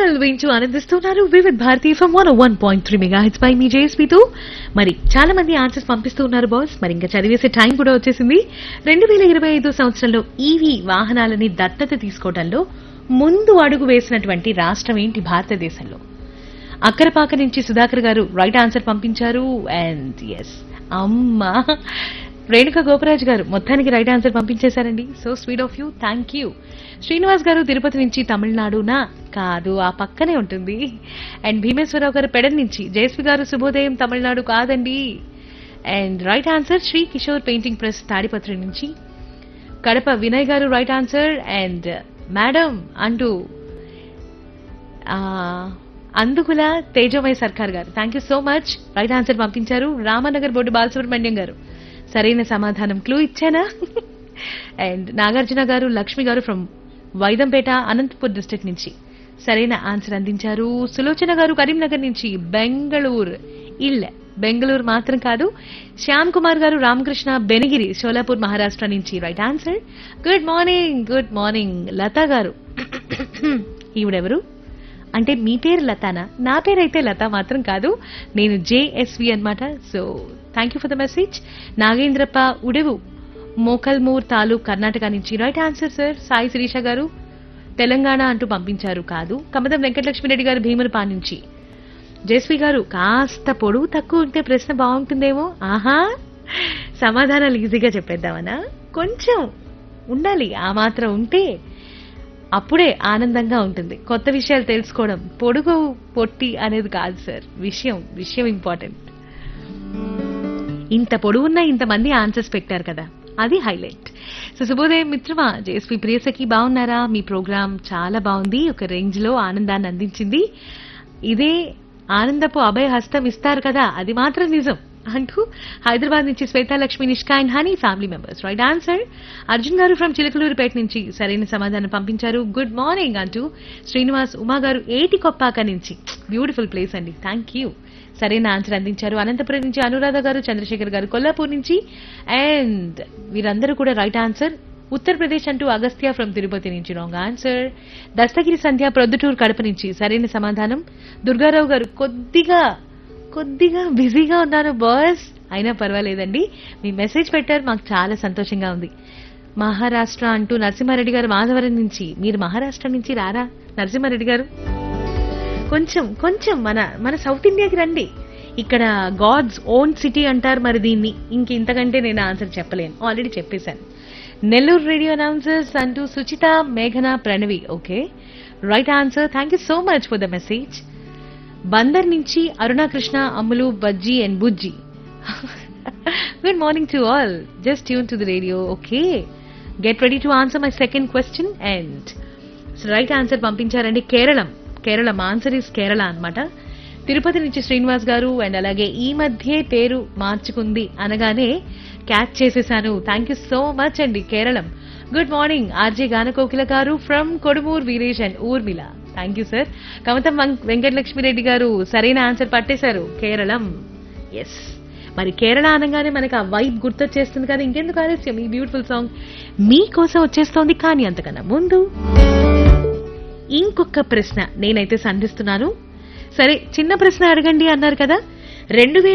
well వింటూ ఆనందిస్తున్నారు Vividh Bharati from one one point three megahertz పై మీ జేఎస్పీతో మరి చాలా మంది ఆన్సర్స్ పంపిస్తూ ఉన్నారు బాస్ మరి ఇంకా చదివేసే టైం కూడా వచ్చేసింది రెండు వేల ఇరవై ఐదు సంవత్సరంలో ఈవీ వాహనాలని దత్తత తీసుకోవడంలో ముందు అడుగు వేసినటువంటి రాష్ట్రం ఏంటి భారతదేశంలో అక్కరపాక నుంచి సుధాకర్ గారు రైట్ ఆన్సర్ పంపించారు అండ్ ఎస్ అమ్మా రేణుక గోపరాజ్ గారు మొత్తానికి రైట్ ఆన్సర్ పంపించేశారండి so sweet of you thank you Srinivas garu Tirupati నుంచి తమిళనాడునా కాదు ఆ పక్కనే ఉంటుంది అండ్ భీమేశ్వరరావు గారు పెడన్ నుంచి జయశ్రీ గారు శుభోదయం తమిళనాడు కాదండి and right answer Shri Kishore painting press Tadipatri నుంచి కడప వినయ్ గారు రైట్ ఆన్సర్ అండ్ మేడం అంటూ ఆ, అందుకుల తేజమయ Sarkar garu thank you so much right answer పంపించారు రామనగర్ బోర్డు బాలసుబ్రహ్మణ్యం గారు సరైన సమాధానం క్లూ ఇచ్చానా అండ్ నాగార్జున గారు లక్ష్మి గారు ఫ్రమ్ వైదంపేట అనంతపూర్ డిస్ట్రిక్ట్ నుంచి సరైన ఆన్సర్ అందించారు సులోచన గారు కరీంనగర్ నుంచి బెంగళూరు ఇల్ బెంగళూరు మాత్రం కాదు శ్యామ్ కుమార్ గారు రామకృష్ణ బెనగిరి షోలాపూర్ మహారాష్ట్ర నుంచి right answer good morning good morning Latha garu ఈవిడెవరు అంటే మీ పేరు లతానా నా పేరు అయితే లత మాత్రం కాదు నేను జేఎస్వి అన్నమాట so thank you for the message Nagendrappa ఉడెవు మోకల్మూర్ తాలూక్ కర్ణాటక నుంచి right answer sir Sai Sirisha garu Telangana అంటూ పంపించారు కాదు కమదం వెంకటలక్ష్మిరెడ్డి గారు భీములపా నుంచి జయశ్రీ గారు కాస్త పొడవు తక్కువ ఉంటే ప్రశ్న బాగుంటుందేమో ఆహా సమాధానాలు ఈజీగా చెప్పేద్దామనా కొంచెం ఉండాలి ఆ మాత్రం ఉంటే అప్పుడే ఆనందంగా ఉంటుంది కొత్త విషయాలు తెలుసుకోవడం పొడుగు పొట్టి అనేది కాదు సార్ విషయం విషయం ఇంపార్టెంట్ ఇంత పొడవున్న ఇంతమంది ఆన్సర్స్ పెట్టారు కదా అది హైలైట్ సో శుభోదయం మిత్రమా జేఎస్పీ ప్రియసకి బాగున్నారా మీ ప్రోగ్రామ్ చాలా బాగుంది ఒక రేంజ్ లో ఆనందాన్ని అందించింది ఇదే ఆనందపు అభయ హస్తం ఇస్తారు కదా అది మాత్రం నిజం అంటూ హైదరాబాద్ నుంచి Swethalakshmi Nishka and Honey family members right answer Arjun garu from Chilakaluripet నుంచి సరైన సమాధానం పంపించారు గుడ్ మార్నింగ్ అంటూ శ్రీనివాస్ ఉమా గారు ఏటి కొప్పాక నుంచి బ్యూటిఫుల్ ప్లేస్ అండి థ్యాంక్ యూ సరైన ఆన్సర్ అందించారు అనంతపురం నుంచి అనురాధ గారు చంద్రశేఖర్ గారు కొల్లాపూర్ నుంచి అండ్ వీరందరూ కూడా రైట్ ఆన్సర్ ఉత్తరప్రదేశ్ అంటూ అగస్త్య ఫ్రమ్ తిరుపతి నుంచి రాంగ్ ఆన్సర్ దస్తగిరి సంధ్య ప్రొద్దుటూరు కడప నుంచి సరైన సమాధానం దుర్గారావు గారు కొద్దిగా కొద్దిగా బిజీగా ఉన్నారు బాస్ అయినా పర్వాలేదండి మీ మెసేజ్ పెట్టారు మాకు చాలా సంతోషంగా ఉంది మహారాష్ట్ర అంటూ నరసింహారెడ్డి గారు మాధవరం నుంచి మీరు మహారాష్ట్ర నుంచి రారా నరసింహారెడ్డి గారు కొంచెం కొంచెం మన మన సౌత్ ఇండియాకి రండి ఇక్కడ గాడ్స్ ఓన్ సిటీ అంటారు మరి దీన్ని ఇంక ఇంతకంటే నేను ఆన్సర్ చెప్పలేను ఆల్రెడీ చెప్పేశాను నెల్లూరు రేడియో అనౌన్సర్స్ అంటూ సుచిత మేఘన Pranavi okay right answer thank you so much for the message Bandar నుంచి Arunakrishna Ammulu Bajji and Bujji good morning to all just tune to the radio okay get ready to answer my second question and right answer పంపించారండి Keralam Keralam answer is Kerala అన్నమాట తిరుపతి నుంచి శ్రీనివాస్ గారు and అలాగే ఈ మధ్యే పేరు మార్చుకుంది అనగానే క్యాచ్ చేసేసాను థ్యాంక్ యూ సో మచ్ అండి Keralam good morning RJ Ganakokila garu from Kodumur Veeresh and Urmila thank you sir Kamatham వం- వెంకటలక్ష్మిరెడ్డి గారు సరైన ఆన్సర్ పట్టేశారు కేరళం ఎస్ మరి కేరళ అనగానే మనకి ఆ వైబ్ గుర్తొచ్చేస్తుంది కదా ఇంకెందుకు ఆలస్యం ఈ బ్యూటిఫుల్ సాంగ్ మీకోసం వచ్చేస్తోంది కానీ అంతకన్నా ముందు ఇంకొక ప్రశ్న నేనైతే సంధిస్తున్నాను సరే చిన్న ప్రశ్న అడగండి అన్నారు కదా రెండు వేల